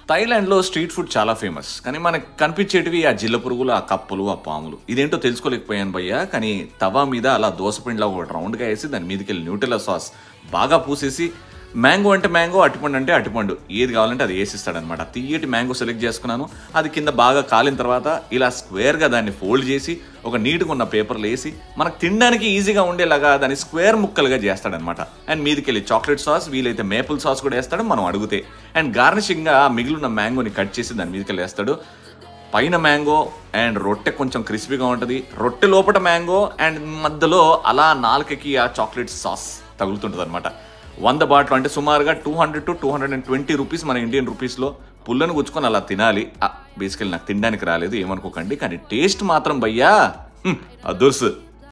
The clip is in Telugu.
థైలాండ్లో స్ట్రీట్ ఫుడ్ చాలా ఫేమస్ కానీ మనకు కనిపించేటివి ఆ జిల్ల పురుగులు ఆ కప్పులు ఆ పాములు ఇదేంటో తెలుసుకోలేకపోయాను భయ్యా కానీ తవా మీద అలా దోసపిండిలా ఒకటి రౌండ్గా వేసి దాని మీదకి వెళ్ళి న్యూటెల్లా సాస్ బాగా పూసేసి మ్యాంగో అంటే మ్యాంగో అటిపండు అంటే అటిపండు ఏది కావాలంటే అది వేసిస్తాడనమాట తీయటి మ్యాంగో సెలెక్ట్ చేసుకున్నాను అది కింద బాగా కాలిన తర్వాత ఇలా స్క్వేర్గా దాన్ని ఫోల్డ్ చేసి ఒక నీట్గా ఉన్న పేపర్లు వేసి మనకు తినడానికి ఈజీగా ఉండేలాగా దాన్ని స్క్వేర్ ముక్కలుగా చేస్తాడనమాట అండ్ మీదకి వెళ్ళి చాక్లెట్ సాస్ వీలైతే మేపుల్ సాస్ కూడా వేస్తాడు మనం అడిగితే అండ్ గార్నిషింగ్గా మిగిలిన మ్యాంగోని కట్ చేసి దాని మీదకి వెళ్ళి వేస్తాడు పైన మ్యాంగో అండ్ రొట్టె కొంచెం క్రిస్పీగా ఉంటుంది రొట్టె లోపల మ్యాంగో అండ్ మధ్యలో అలా నాలుకకి ఆ చాక్లెట్ సాస్ తగులుతుంటుంది అనమాట వంద బాట్లు అంటే సుమారుగా two hundred to two hundred and twenty rupees మన ఇండియన్ రూపీస్లో పుల్లను గుచ్చుకొని అలా తినాలి బేసికలీ నాకు తినడానికి రాలేదు ఏమనుకోకండి కానీ టేస్ట్ మాత్రం భయ్యా హ్మ్, అదుర్స్